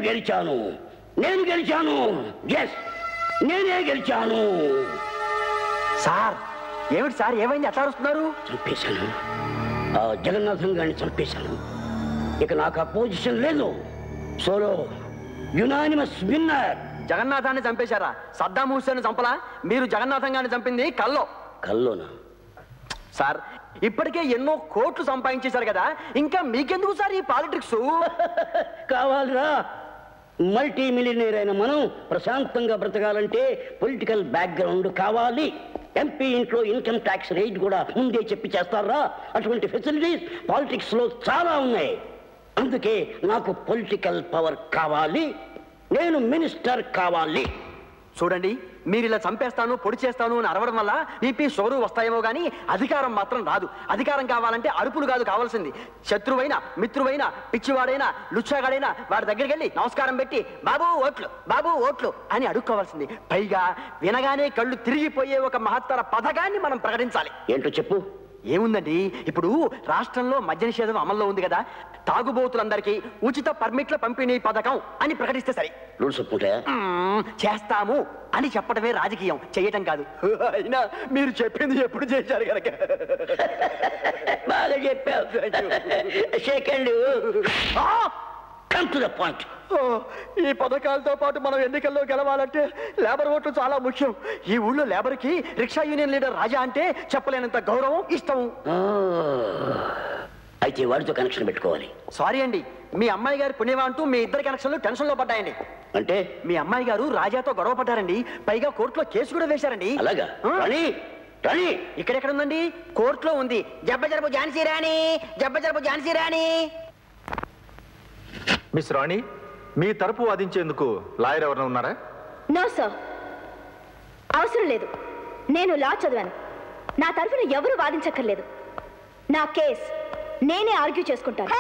గెలిచాను నేను గెలిచాను ఎస్ నేనే గెలిచాను సార్ ఏమిటి సార్ ఏమైంది ఎట్లా అరుస్తున్నారు చంపేశాను ఆ జగన్నాథం గారిని చంపేశాను ఇక నాకు ఆ పొజిషన్ లేదు సోలో యునానిమస్ విన్నర్ జగన్నాథాన్ని చంపేశారా సద్దాం హుస్సేన్ చంపలా మీరు జగన్నాథం గారిని చంపింది కల్లో కల్లోనా సార్ ఇప్పటికే ఎన్నో కోట్లు సంపాదించేశారు కదా ఇంకా మీకెందుకు సార్ ఈ పాలిటిక్స్ కావాలిరా మల్టీ మిలియనీర్ అయిన మనం ప్రశాంతంగా బ్రతకాలంటే పొలిటికల్ బ్యాక్గ్రౌండ్ కావాలి ఎంపీ ఇంట్లో ఇన్కమ్ ట్యాక్స్ రేట్ కూడా ముందే చెప్పి చేస్తారా అటువంటి ఫెసిలిటీస్ పాలిటిక్స్ లో చాలా ఉన్నాయి అందుకే నాకు పొలిటికల్ పవర్ కావాలి నేను మినిస్టర్ కావాలి చూడండి మీరు ఇలా చంపేస్తాను పొడి చేస్తాను అని అరవడం వల్ల బీపీ షుగరు వస్తాయేమో కానీ అధికారం మాత్రం రాదు అధికారం కావాలంటే అరుపులు కాదు కావాల్సింది శత్రువైన మిత్రువైన పిచ్చివాడైనా లుచ్చాగాడైనా వాడి దగ్గరికి వెళ్ళి నమస్కారం పెట్టి బాబు ఓట్లు బాబు ఓట్లు అని అడుక్కోవాల్సింది పైగా వినగానే కళ్ళు తిరిగిపోయే ఒక మహత్తర పథకాన్ని మనం ప్రకటించాలి ఏంటో చెప్పు ఏముందండి ఇప్పుడు రాష్ట్రంలో మద్య నిషేధం అమల్లో ఉంది కదా తాగుబోతులందరికీ ఉచిత పర్మిట్ల పంపిణీ పథకం అని ప్రకటిస్తే సరే రూల్స్ ఒప్పుకుంటాయా మ్మ్, చేస్తాము అని చెప్పడమే రాజకీయం చేయటం కాదు అయినా మీరు చెప్పింది ఎప్పుడు చేశారు కనుక బాగా చెప్పావు second come to the point ఓ, ఈ పథకాలతో పాటు మనం ఎన్నికల్లో గెలవాలంటే లేబర్ ఓట్లు చాలా ముఖ్యం ఈ ఊళ్ళో లేబర్కి రిక్షా యూనియన్ లీడర్ రాజా అంటే చెప్పలేనంత గౌరవం ఇష్టం అయితే వాడితో కనెక్షన్ పెట్టుకోవాలి సారీ అండి మీ అమ్మాయి గారి పుణ్యమా అంటూ మీ ఇద్దరి కనెక్షన్లు టెన్షన్లో పడ్డాయండి అంటే మీ అమ్మాయి గారు రాజాతో గొడవ పడ్డారండి పైగా కోర్టులో కేసు కూడా వేశారండి అలాగా ఆ. రాణి రాణి ఇక్కడెక్కడ ఉందండి కోర్టులో ఉంది జబ్బ జరపు ఝాన్సీ రాణి జబ్బ జరపు ఝాన్సీ రాణి మిస్ రాణి మీ తరపు వాదించేందుకు లాయర్ ఎవరైనా ఉన్నారా నో సార్ అవసరం లేదు నేను లా చదివాను నా తరఫున ఎవరు వాదించక్కర్లేదు నా కేస్ నేనే ఆర్గ్యూ చేసుకుంటాను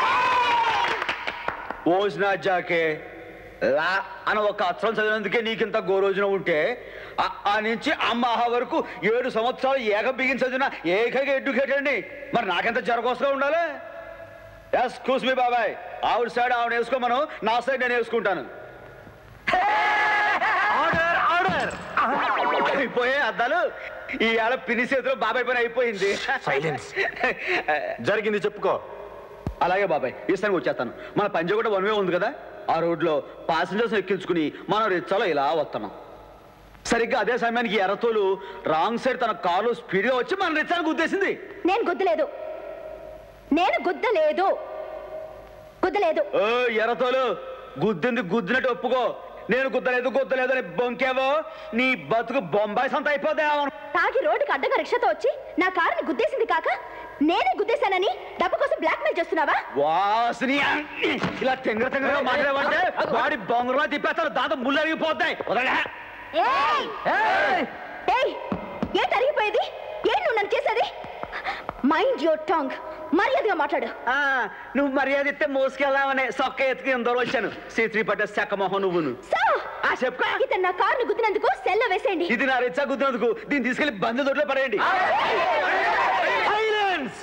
ఓసినా జాకే లా అని ఒక అక్షరం చదివినందుకే నీకింత గోరోజున ఉంటే ఆ- ఆ నుంచి అమ్మాహ వరకు ఏడు సంవత్సరాలు ఏక బిగిన చదివిన ఏకైక ఎడ్యుకేట్ అండి మరి నాకెంత జరగోసగా ఉండాలి ఎస్క్యూస్ మీ బాబాయ్ ఆవిడ సైడ్ ఆవిడ వేసుకోమను నా సైడ్ నేను వేసుకుంటాను ఆర్డర్ ఆర్డర్ అయిపోయే అద్దాలు ఈ ఏళ పిని చేతిలో బాబాయ్ పని అయిపోయింది Silence. జరిగింది చెప్పుకో అలాగే బాబాయ్ ఈసారి వచ్చేస్తాను మన పంజాగుట్ట వన్ వే ఉంది కదా ఆ రోడ్లో పాసింజర్స్ ఎక్కించుకుని మనం రిచ్చాలో ఇలా వస్తున్నాం సరిగ్గా అదే సమయానికి ఈ ఎర్రతోలు రాంగ్ సైడ్ తన కారు స్పీడ్గా వచ్చి మన రిచ్చానికి గుద్దేసింది నేను గుద్దలేదు నేను గుద్దలేదు గుద్దలేదు ఓ ఎర్రతోలు గుద్దింది గుద్దినట్టు ఒప్పుకో నేను గుద్దలేదు గుద్దలేదు అని బొంకేవో నీ బతుకు బొంబాయి సంత అయిపోతే తాగి రోడ్డుకి అడ్డంగా రిక్షాతో వచ్చి నా కారుని గుద్దేసింది కాక నేనే గుద్దేశానని డబ్బు కోసం బ్లాక్మెయిల్ చేస్తున్నావా వాసిని ఇలా తెంగర తెంగరగా మాట్లాడేవంటే వాడి బొంగరలా తిప్పేస్తారు దాంతో ముళ్ళు అరిగిపోతాయి వదలగా ఏయ్ ఏంటి అరిగిపోయేది ఏంటి నువ్వు నన్ను చేసేది మైండ్ యువర్ టాంగ్ మర్యాదగా మాట్లాడు ఆ, నువ్వు మర్యాద ఇస్తే మోసుకెళ్దామని సొక్క ఎత్తుకి ఎందరో వచ్చాను శ్రీ పట్టే చెక్కమోహన్ నువ్వును సో ఆ చెప్పుకో ఇతను నా కారుని గుద్దినందుకు సెల్ల వేసేయండి ఇది నా రిచ్చా గుద్దినందుకు దీన్ని తీసుకెళ్లి బంధు దొడ్లో పడేయండి సైలెన్స్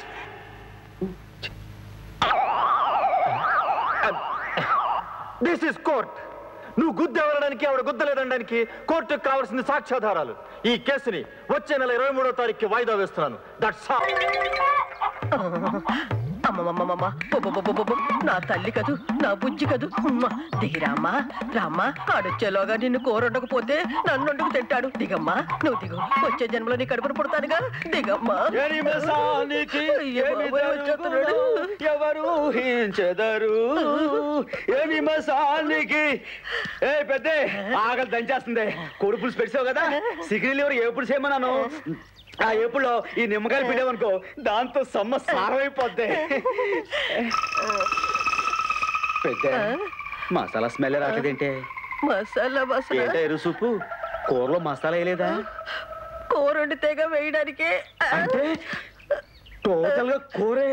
దిస్ ఇస్ కోర్ట్ నువ్వు గుద్దెవరడానికి ఆవిడ గుద్దలేదనడానికి కోర్టుకు కావాల్సింది సాక్ష్యాధారాలు ఈ కేసుని వచ్చే నెల ఇరవై మూడో తారీఖుకి వాయిదా వేస్తున్నాను దట్స్ అమ్మమ్మమ్మమ్మ బొబ్బొబ్బొబ్బొబ్బొ. నా తల్లి కదూ నా బుజ్జి కదూ ఉమ్మ. దిగిరామ్మా రామ్మా ఆడొచ్చేలోగా నిన్ను కూరొండకపోతే నన్ను వండుకు తింటాడు దిగమ్మా నువ్వు దిగు వచ్చే జన్మలో నీ కడుపును పుడతానుగా దిగమ్మా ఎనిమిసానికి అయ్యో ఏమి బాబోయ్, వచ్చేస్తున్నాడు. జరుగునో ఎవరు ఊహించెదరు ఎనిమిసానికి ఏ పెద్ద ఆకలి దంచేస్తుంది కోడి పులుసు పెట్టావు కదా సిగిరి లివర్ ఎప్పుడు చేయమన్నాను ఆ ఎప్పుడులో ఈ నిమ్మకాయలు పెట్టామనుకో దాంతో సమ్మ సారమైపోద్ది పెద్ద మసాలా స్మెల్ రాలేదేంటే మసాలా మసాలా ఏంటో ఎరు సూపు కూరలో మసాలా వేయలేదా కూర వండితేగా వేయడానికి అంటే టోటల్ గా కూరే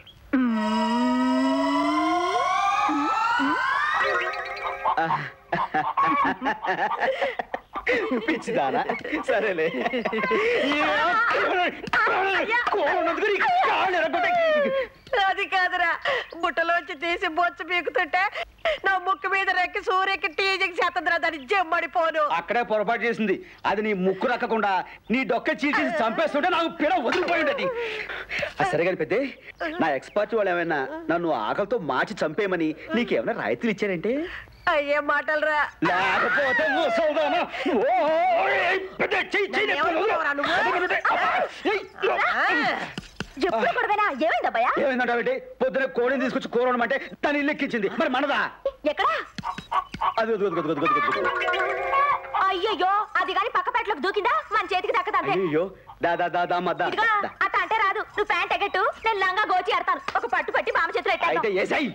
పిచ్చిదానా సరేలే కూర ఉన్నందుకు నీ కాళ్ళు ఎరగొట్టాయి. అది కాదురా బుట్టలోంచి తీసి బొచ్చ పీకుతుంటే నా ముక్కు మీద రెక్కి సూర్యకి టీజింగ్ చేస్తుందిరా దాన్ని జమ్మడిపోను అక్కడే పొరపాటు చేసింది అది నీ ముక్కు రక్కకుండా నీ డొక్క చీల్చేసి చంపేస్తుంటే నాకు పిడ వదిలిపోయి ఉండేది అది సరే కానీ పెద్దే నా ఎక్స్పర్ట్ వాళ్ళు ఏమైనా నన్ను ఆకలితో మార్చి చంపేయమని నీకేమైనా రాయితీలు ఇచ్చారంటే అయ్యే మాటలరా లేకపోతే ముసల్దానా? ఓ, ఏయ్, పెద్ద, చెయ్యి, చెయ్యి, నన్ను ఏమనుకున్నావురా నువ్వు? ఏయ్, ఎప్పుడు గొడవేనా ఏమైందబ్బయ్యా ఏమైందంటావేంటి పొద్దున కోడిని తీసుకొచ్చి కూర వండమంటే తను ఇల్లు ఎక్కించింది మరి మనదా ఎక్కడా అది వద్దు, వద్దు, వద్దు, వద్దు, వద్దు, వద్దు. అయ్యయ్యో అది గాని పక్క పెట్టలోకి దూకిందా మన చేతికి దక్కదంతే అయ్యో దా దా దా దా అమ్మ, దా ఇదిగో దా. అట్ట అంటే రాదు నువ్వు ప్యాంట్ ఎగట్టు నేను లంగా గోచి ఆడతాను ఒక పట్టు పట్టి మామ చేతిలో అయితే ఎట్టాను ఏసై